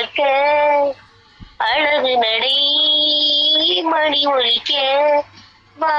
ஒலிக்க அழகு நடை மணி ஒலிக்க வா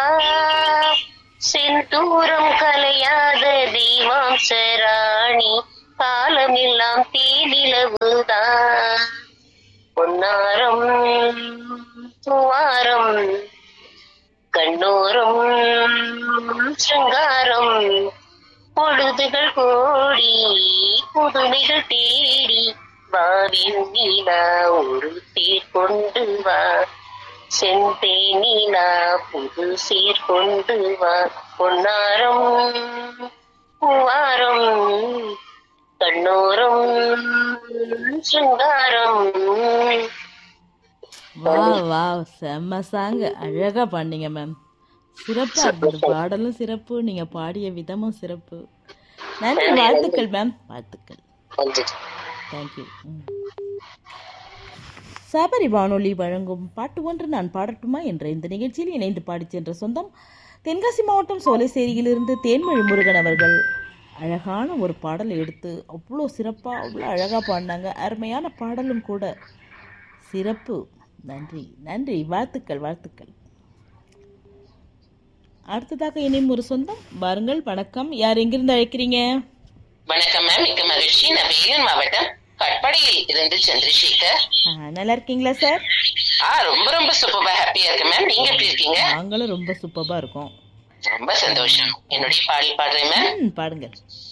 செந்தூரம் கலையாத தெய்வாம்சராணி காலமெல்லாம் தேனிலவுதான் பொன்னாரம் துவாரம் கண்ணோரம் சிங்காரம் பொழுதுகள் கோடி புதுமைகள் தேடி வாவின் நீலா ஒரு தேர் கொண்டு வா செந்தேனிலா புது சீர் கொண்டு வா பொன்னாரம் பூவாரம் கண்ணோரம் சிங்காரம் வா வா செம்ம சாங் அழகா பாடினீங்க மேம் சிறப்பா இருந்தது பாடலும் சிறப்பு நீங்க பாடிய விதமும் சிறப்பு நன்றி வாழ்த்துக்கள் மேம் வாழ்த்துக்கள் நன்றி தேங்க்யூ சபரி வானொலி வழங்கும் பாட்டு ஒன்று நான் பாடட்டுமா என்ற இந்த நிகழ்ச்சியில் இணைந்து பாடிச் சென்ற சொந்தம் தென்காசி மாவட்டம் சோலைசேரியிலிருந்து தேன்மொழி முருகன் அவர்கள் அழகான ஒரு பாடல் எடுத்து அவ்வளோ சிறப்பாக அவ்வளோ அழகாக பாடினாங்க அருமையான பாடலும் கூட சிறப்பு நன்றி நன்றி வாழ்த்துக்கள் வாழ்த்துக்கள் அடுத்ததாக இனியும் ஒரு சொந்தம் வாருங்கள் வணக்கம் யார் எங்கிருந்து அழைக்கிறீங்க வணக்கம் மேம் மிக்க மகிழ்ச்சி நான் வேலூர் மாவட்டம் கட்படையில் இருந்து சந்திரசேகர் ஆ, நல்லா இருக்கீங்களா சார் ஆ ரொம்ப ரொம்ப சூப்பரா ஹாப்பியா இருக்கு மேம் நீங்க எப்படி இருக்கீங்க நாங்களும் ரொம்ப சூப்பராக இருக்கோம் ரொம்ப சந்தோஷம் என்னுடைய பாடல் பாடுறேன் மேம் ம் பாடுங்க